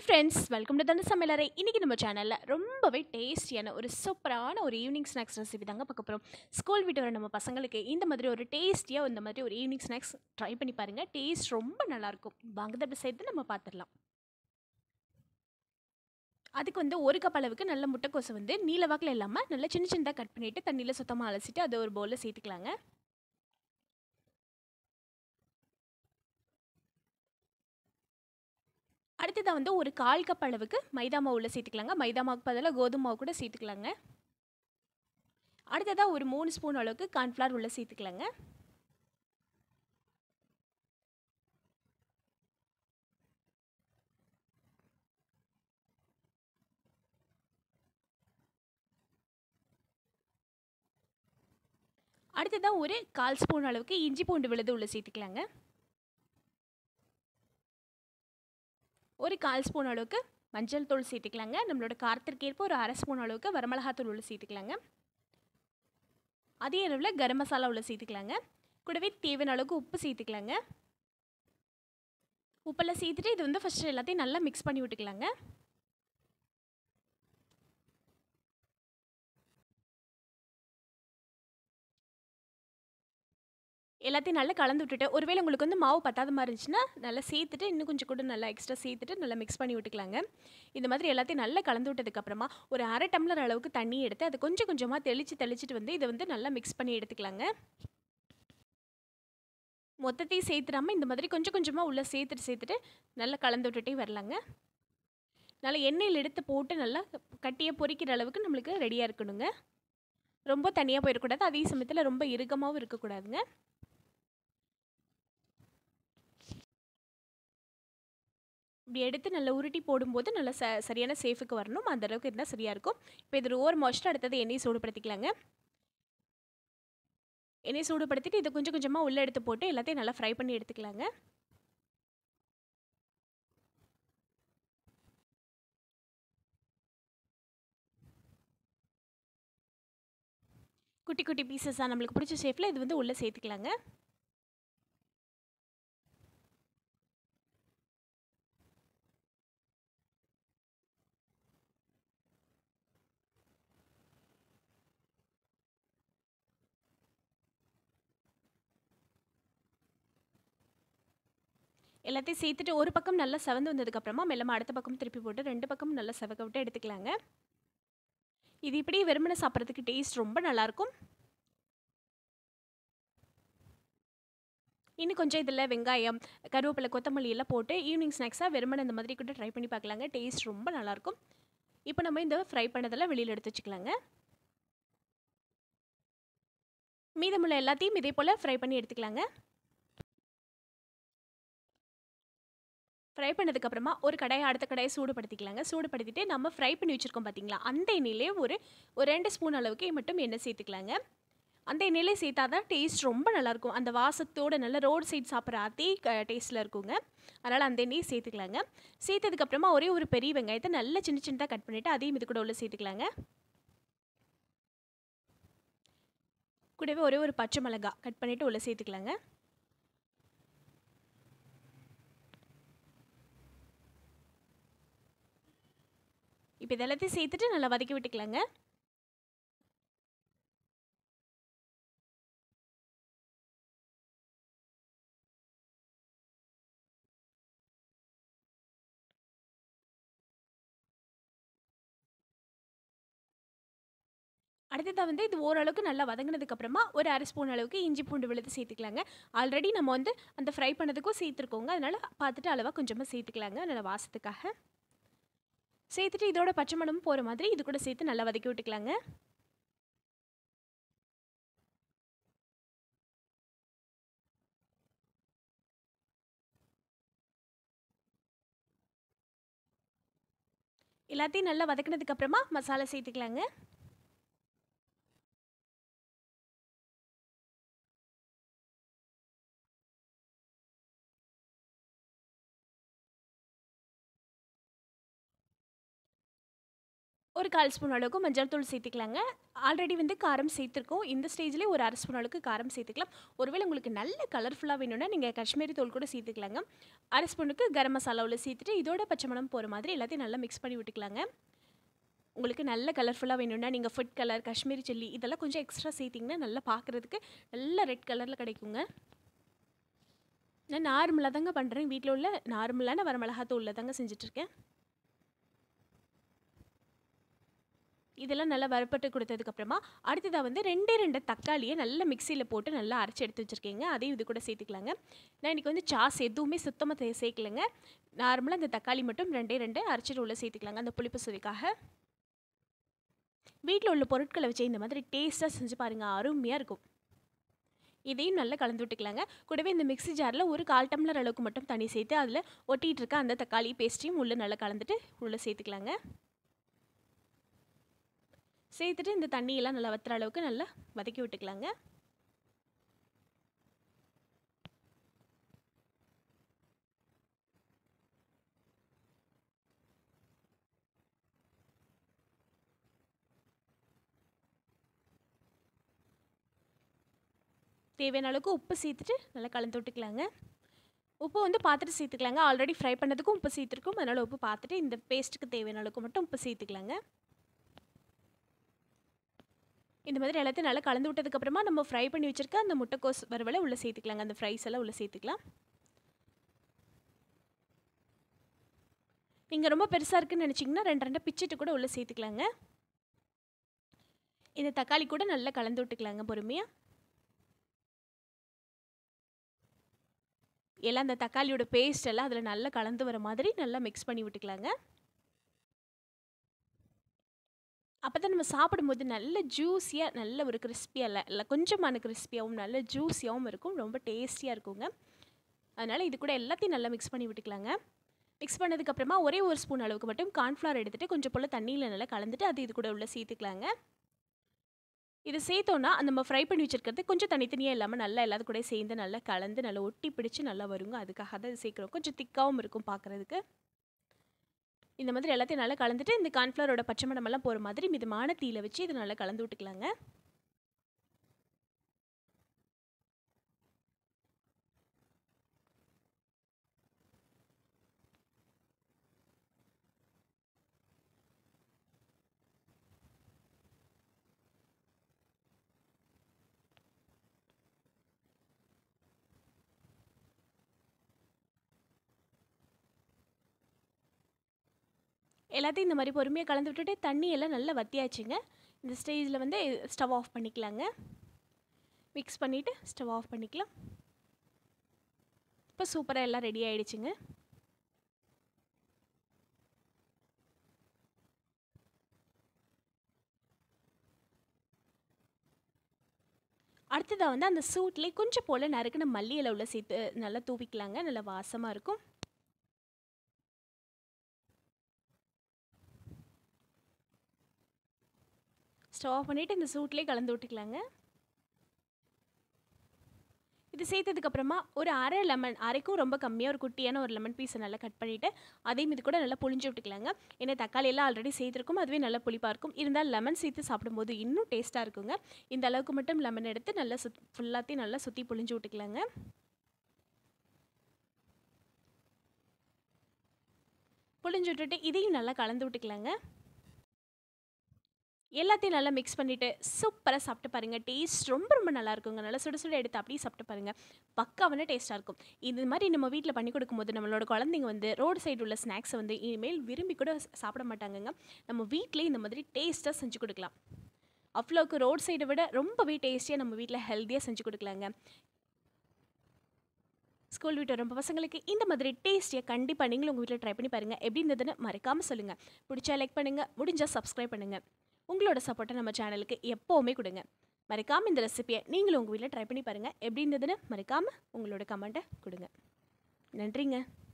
hi friends welcome to தந்த சமையலறை இன்றைக்கி நம்ம சேனலில் ரொம்பவே டேஸ்டியான ஒரு சூப்பரான ஒரு ஈவினிங் ஸ்நாக்ஸ் ரெசிபி தாங்க பார்க்க போகிறோம் ஸ்கூல் விட்டு வர நம்ம பசங்களுக்கு இந்த மாதிரி ஒரு டேஸ்டியாக இந்த மாதிரி ஒரு ஈவினிங் ஸ்நாக்ஸ் ட்ரை பண்ணி பாருங்கள் டேஸ்ட் ரொம்ப நல்லாயிருக்கும் வாங்க அப்படி சேர்த்து நம்ம பார்த்துடலாம் அதுக்கு வந்து ஒரு கப் அளவுக்கு நல்ல முட்டைக்கோசை வந்து நீல வாக்கில் இல்லாமல் நல்லா சின்ன சின்னதாக கட் பண்ணிவிட்டு தண்ணியில் சுத்தமாக அலசிட்டு அதை ஒரு பவுலில் சேர்த்துக்கலாங்க அடுத்ததாக வந்து ஒரு கால் கப் அளவுக்கு மைதா மாவு உள்ள சேர்த்துக்கலாங்க மைதா மாவுக்கு பதிலாக கோதுமை மாவு கூட சேர்த்துக்கலாங்க அடுத்ததாக ஒரு மூணு ஸ்பூன் அளவுக்கு கார்ன்ஃப்ளவர் உள்ள சேர்த்துக்கலாங்க அடுத்ததாக ஒரு கால் ஸ்பூன் அளவுக்கு இஞ்சி பூண்டு விழுது உள்ள சேர்த்துக்கலாங்க ஒரு கால் ஸ்பூன் அளவுக்கு மஞ்சள் தூள் சேர்த்துக்கலாங்க நம்மளோட காரத்திற்கு ஏற்ப ஒரு அரை ஸ்பூன் அளவுக்கு வரமிளகாத்தூள் உள்ள சேர்த்துக்கலாங்க அதே அளவில் கரம் மசாலா உள்ள சேர்த்துக்கலாங்க கூடவே தேவையான அளவுக்கு உப்பு சேர்த்துக்கலாங்க உப்பெல்லாம் சேர்த்துட்டு இது வந்து ஃபஸ்ட்டு எல்லாத்தையும் நல்லா மிக்ஸ் பண்ணி விட்டுக்கலாங்க எல்லாத்தையும் நல்லா கலந்து விட்டுட்டு ஒருவேளை உங்களுக்கு வந்து மாவு பத்தாத மாதிரி இருந்துச்சுன்னா நல்லா சேர்த்துட்டு இன்னும் கொஞ்சம் கூட நல்லா எக்ஸ்ட்ரா சேர்த்துட்டு நல்லா மிக்ஸ் பண்ணி விட்டுக்கலாங்க இந்த மாதிரி எல்லாத்தையும் நல்லா கலந்து விட்டதுக்கப்புறமா ஒரு அரை டம்ளர் அளவுக்கு தண்ணி எடுத்து அதை கொஞ்சம் கொஞ்சமாக தெளித்து தெளிச்சிட்டு வந்து இதை வந்து நல்லா மிக்ஸ் பண்ணி எடுத்துக்கலாங்க மொத்தத்தையும் சேர்த்துடாமல் இந்த மாதிரி கொஞ்சம் கொஞ்சமாக உள்ளே சேர்த்துட்டு சேர்த்துட்டு நல்லா கலந்து விட்டுட்டே வரலாங்க நல்லா எண்ணெயில் எடுத்து போட்டு நல்லா கட்டியை பொரிக்கிற அளவுக்கு நம்மளுக்கு ரெடியாக இருக்கணுங்க ரொம்ப தனியாக போயிடக்கூடாது அதே சமயத்தில் ரொம்ப இறுக்கமாகவும் இருக்கக்கூடாதுங்க இப்படி எடுத்து நல்லா உருட்டி போடும்போது நல்லா ச சரியான சேஃபுக்கு வரணும் அந்த அளவுக்கு இருந்தால் சரியாக இருக்கும் இப்போ இது ஓவர் மோஸ்ட்டு அடுத்தது எண்ணெய் சூடுபடுத்திக்கலாங்க எண்ணெய் சூடுபடுத்திட்டு இதை கொஞ்சம் கொஞ்சமாக உள்ளே எடுத்து போட்டு எல்லாத்தையும் நல்லா ஃப்ரை பண்ணி எடுத்துக்கலாங்க குட்டி குட்டி பீசஸாக நம்மளுக்கு பிடிச்ச ஷேஃபில் இது வந்து உள்ளே சேர்த்துக்கலாங்க எல்லாத்தையும் சேர்த்துட்டு ஒரு பக்கம் நல்லா செவந்து வந்ததுக்கப்புறமா மெல்லமாக அடுத்த பக்கம் திருப்பி போட்டு ரெண்டு பக்கம் நல்லா செவக்க விட்டு எடுத்துக்கலாங்க இது இப்படியே வெறுமனை சாப்பிட்றதுக்கு டேஸ்ட் ரொம்ப நல்லாயிருக்கும் இன்னும் கொஞ்சம் இதில் வெங்காயம் கருவேப்பிலை கொத்தமல்லி எல்லாம் போட்டு ஈவினிங் ஸ்நாக்ஸாக வெறுமனை இந்த மாதிரி கூட ட்ரை பண்ணி பார்க்கலாங்க டேஸ்ட் ரொம்ப நல்லாயிருக்கும் இப்போ நம்ம இந்த ஃப்ரை பண்ணதெல்லாம் வெளியில் எடுத்து வச்சுக்கலாங்க மீதமுள்ள எல்லாத்தையும் இதே போல் ஃப்ரை பண்ணி எடுத்துக்கலாங்க ஃப்ரை பண்ணதுக்கப்புறமா ஒரு கடையை அடுத்த கடையை சூடுபடுத்திக்கலாங்க சூடுபடுத்திட்டு நம்ம ஃப்ரை பண்ணி வச்சுருக்கோம் பார்த்தீங்களா அந்த எண்ணெயிலே ஒரு ஒரு ரெண்டு ஸ்பூன் அளவுக்கு மட்டும் எண்ணெய் சேர்த்துக்கலாங்க அந்த எண்ணெயிலே சேர்த்தா தான் டேஸ்ட் ரொம்ப நல்லாயிருக்கும் அந்த வாசத்தோட நல்ல ரோடு சைட் சாப்பிட்ற அதே டேஸ்ட்டில் இருக்குங்க அதனால் அந்த எண்ணெயை சேர்த்துக்கலாங்க சேர்த்ததுக்கப்புறமா ஒரே ஒரு பெரிய வெங்காயத்தை நல்லா சின்ன சின்னதாக கட் பண்ணிவிட்டு அதையும் இது கூட உள்ள சேர்த்துக்கலாங்க கூடவே ஒரே ஒரு பச்சை மிளகா கட் பண்ணிவிட்டு உள்ளே சேர்த்துக்கலாங்க இப்போ இதெல்லாத்தையும் சேர்த்துட்டு நல்லா வதக்கி விட்டுக்கலாங்க அடுத்ததாக வந்து இது ஓரளவுக்கு நல்லா வதங்கினதுக்கப்புறமா ஒரு அரை ஸ்பூன் அளவுக்கு இஞ்சி பூண்டு விழுது சேர்த்துக்கலாங்க ஆல்ரெடி நம்ம வந்து அந்த ஃப்ரை பண்ணதுக்கும் சேர்த்துருக்கோங்க அதனால் பார்த்துட்டு அளவாக கொஞ்சமாக சேர்த்துக்கலாங்க நல்லா வாசத்துக்காக சேர்த்துட்டு இதோட பச்சை மணமும் போகிற மாதிரி இது கூட சேர்த்து நல்லா வதக்கி விட்டுக்கலாங்க எல்லாத்தையும் நல்லா வதக்கினதுக்கப்புறமா மசாலா சேர்த்துக்கலாங்க ஒரு கால் ஸ்பூன் அளவுக்கு மஞ்சள் தூள் சேர்த்துக்கலாங்க ஆல்ரெடி வந்து காரம் சேர்த்துருக்கோம் இந்த ஸ்டேஜ்லேயே ஒரு அரை ஸ்பூன் அளவுக்கு காரம் சேர்த்துக்கலாம் ஒருவேளை உங்களுக்கு நல்ல கலர்ஃபுல்லாக வேணும்னா நீங்கள் காஷ்மீரி தூள் கூட சேர்த்துக்கலாங்க அரை ஸ்பூனுக்கு கரம் மசாலாவில் சேர்த்துட்டு இதோட பச்சை மணம் போகிற மாதிரி எல்லாத்தையும் நல்லா மிக்ஸ் பண்ணி விட்டுக்கலாங்க உங்களுக்கு நல்ல கலர்ஃபுல்லாக வேணும்னா நீங்கள் ஃபுட் கலர் காஷ்மீரி சில்லி இதெல்லாம் கொஞ்சம் எக்ஸ்ட்ரா சேர்த்திங்கன்னா நல்லா பார்க்குறதுக்கு நல்ல ரெட் கலரில் கிடைக்குங்க நான் நார்மலாக தாங்க பண்ணுறேன் வீட்டில் உள்ள நார்மலான வரமிளகாத்தூளில் தாங்க செஞ்சிட்ருக்கேன் இதெல்லாம் நல்லா வறுப்பட்டு கொடுத்ததுக்கப்புறமா அடுத்ததாக வந்து ரெண்டே ரெண்டு தக்காளியை நல்லா மிக்சியில் போட்டு நல்லா அரைச்சி எடுத்து வச்சுருக்கீங்க அதையும் இது கூட சேர்த்துக்கலாங்க நான் இன்றைக்கி வந்து சாஸ் எதுவுமே சுத்தமாக சேர்க்கலைங்க நார்மலாக அந்த தக்காளி மட்டும் ரெண்டே ரெண்டு அரைச்சிட்டு உள்ள சேர்த்துக்கலாங்க அந்த புளிப்பு சுவைக்காக வீட்டில் உள்ள பொருட்களை வச்சு இந்த மாதிரி டேஸ்ட்டாக செஞ்சு பாருங்கள் அருமையாக இருக்கும் இதையும் நல்லா கலந்து விட்டுக்கலாங்க கூடவே இந்த மிக்ஸி ஜாரில் ஒரு கால் டம்ளர் அளவுக்கு மட்டும் தண்ணி சேர்த்து அதில் ஒட்டிகிட்டு இருக்க அந்த தக்காளி பேஸ்ட்டையும் உள்ளே நல்லா கலந்துட்டு உள்ளே சேர்த்துக்கலாங்க சேர்த்துட்டு இந்த தண்ணியெல்லாம் நல்லா வத்துற அளவுக்கு நல்லா வதக்கி விட்டுக்கலாங்க தேவையான அளவுக்கு உப்பு சேர்த்துட்டு நல்லா கலந்து விட்டுக்கலாங்க உப்பு வந்து பார்த்துட்டு சேர்த்துக்கலாங்க ஆல்ரெடி ஃப்ரை பண்ணதுக்கும் உப்பு சேர்த்துருக்கும் அதனால் உப்பு பார்த்துட்டு இந்த பேஸ்ட்டுக்கு தேவையான அளவுக்கு மட்டும் உப்பு சேர்த்துக்கலாங்க இந்த மாதிரி எல்லாத்தையும் நல்லா கலந்து விட்டதுக்கப்புறமா நம்ம ஃப்ரை பண்ணி வச்சுருக்க அந்த முட்டைக்கோஸ் வறுவலை உள்ளே சேர்த்துக்கலாங்க அந்த ஃப்ரைஸ் எல்லாம் உள்ளே சேர்த்துக்கலாம் நீங்கள் ரொம்ப பெருசாக இருக்குன்னு நினச்சிங்கன்னா ரெண்டு ரெண்டு பிச்சுட்டு கூட உள்ளே சேர்த்துக்கலாங்க இந்த தக்காளி கூட நல்லா கலந்து விட்டுக்கலாங்க பொறுமையாக எல்லாம் அந்த தக்காளியோட பேஸ்ட் எல்லாம் அதில் நல்லா கலந்து வர மாதிரி நல்லா மிக்ஸ் பண்ணி விட்டுக்கலாங்க அப்போ தான் நம்ம சாப்பிடும்போது நல்ல ஜூஸியாக நல்ல ஒரு கிறிஸ்பியாக இல்லை இல்லை கொஞ்சமான கிறிஸ்பியாகவும் நல்ல ஜூஸியாகவும் இருக்கும் ரொம்ப டேஸ்டியாக இருக்குங்க அதனால் இது கூட எல்லாத்தையும் நல்லா மிக்ஸ் பண்ணி விட்டுக்கலாங்க மிக்ஸ் பண்ணதுக்கப்புறமா ஒரே ஒரு ஸ்பூன் அளவுக்கு மட்டும் கார்ன்ஃப்ளவர் எடுத்துகிட்டு கொஞ்சம் போல் தண்ணியில் நல்லா கலந்துட்டு அது இது கூட உள்ள சேர்த்துக்கலாங்க இது சேர்த்தோன்னா அந்த நம்ம ஃப்ரை பண்ணி வச்சுருக்கிறது கொஞ்சம் தனித்தனியாக இல்லாமல் நல்லா எல்லாத்து கூட சேர்ந்து நல்லா கலந்து நல்லா ஒட்டி பிடிச்சி நல்லா வருங்க அதுக்காக தான் இது சேர்க்குறோம் கொஞ்சம் திக்காகவும் இருக்கும் பார்க்குறதுக்கு இந்த மாதிரி எல்லாத்தையும் நல்லா கலந்துட்டு இந்த கார்ன்ஃப்ளவரோட பச்சை மணமெல்லாம் போகிற மாதிரி மிதமான தீயில வச்சு இதை நல்லா கலந்து விட்டுக்கலாங்க எல்லாத்தையும் இந்த மாதிரி பொறுமையாக கலந்து விட்டுட்டு தண்ணி எல்லாம் நல்லா வத்தியாச்சுங்க இந்த ஸ்டேஜில் வந்து ஸ்டவ் ஆஃப் பண்ணிக்கலாங்க மிக்ஸ் பண்ணிவிட்டு ஸ்டவ் ஆஃப் பண்ணிக்கலாம் இப்போ சூப்பராக எல்லாம் ரெடி ஆகிடுச்சுங்க அடுத்ததாக வந்து அந்த சூட்லேயே கொஞ்சம் போல் நறுக்குன மல்லி இலை உள்ள சேர்த்து நல்லா தூவிக்கலாங்க நல்லா வாசமாக இருக்கும் ஸ்டவ் ஆஃப் பண்ணிவிட்டு இந்த சூட்லேயே கலந்து விட்டுக்கலாங்க இது சேர்த்ததுக்கப்புறமா ஒரு அரை லெமன் அரைக்கும் ரொம்ப கம்மியாக ஒரு குட்டியான ஒரு லெமன் பீஸை நல்லா கட் பண்ணிவிட்டு அதையும் இது கூட நல்லா புளிஞ்சு விட்டுக்கலாங்க ஏன்னா தக்காளி எல்லாம் ஆல்ரெடி சேர்த்துருக்கும் அதுவே நல்லா புளிப்பாக இருக்கும் இருந்தால் லெமன் சேர்த்து சாப்பிடும்போது இன்னும் டேஸ்ட்டாக இருக்குங்க இந்த அளவுக்கு மட்டும் லெமன் எடுத்து நல்லா சுத் ஃபுல்லாத்தையும் நல்லா சுற்றி புளிஞ்சு விட்டுக்கலாங்க புளிஞ்சு விட்டுட்டு இதையும் நல்லா கலந்து விட்டுக்கலாங்க எல்லாத்தையும் நல்லா மிக்ஸ் பண்ணிவிட்டு சூப்பராக சாப்பிட்டு பாருங்கள் டேஸ்ட் ரொம்ப ரொம்ப நல்லா இருக்குங்க நல்லா சுட சுட எடுத்து அப்படியே சாப்பிட்டு பாருங்கள் பக்காவான டேஸ்ட்டாக இருக்கும் இது மாதிரி நம்ம வீட்டில் பண்ணி கொடுக்கும்போது நம்மளோட குழந்தைங்க வந்து ரோடு சைடு உள்ள ஸ்நாக்ஸை வந்து இனிமேல் விரும்பி கூட சாப்பிட மாட்டாங்கங்க நம்ம வீட்டிலே இந்த மாதிரி டேஸ்ட்டாக செஞ்சு கொடுக்கலாம் அவ்வளோக்கு ரோட் சைடை விட ரொம்பவே டேஸ்டியாக நம்ம வீட்டில் ஹெல்த்தியாக செஞ்சு கொடுக்கலாங்க ஸ்கூல் விட்டு ரொம்ப பசங்களுக்கு இந்த மாதிரி டேஸ்டியாக கண்டிப்பாக நீங்களும் உங்கள் வீட்டில் ட்ரை பண்ணி பாருங்கள் எப்படி இருந்ததுன்னு மறக்காமல் சொல்லுங்கள் பிடிச்சா லைக் பண்ணுங்கள் முடிஞ்சால் சப்ஸ்கிரைப் பண்ணுங்கள் உங்களோட சப்போர்ட்டை நம்ம சேனலுக்கு எப்போவுமே கொடுங்க மறக்காமல் இந்த ரெசிபியை நீங்களும் உங்கள் வீட்டில் ட்ரை பண்ணி பாருங்கள் எப்படி இருந்ததுன்னு மறக்காமல் உங்களோட கமெண்ட்டை கொடுங்க நன்றிங்க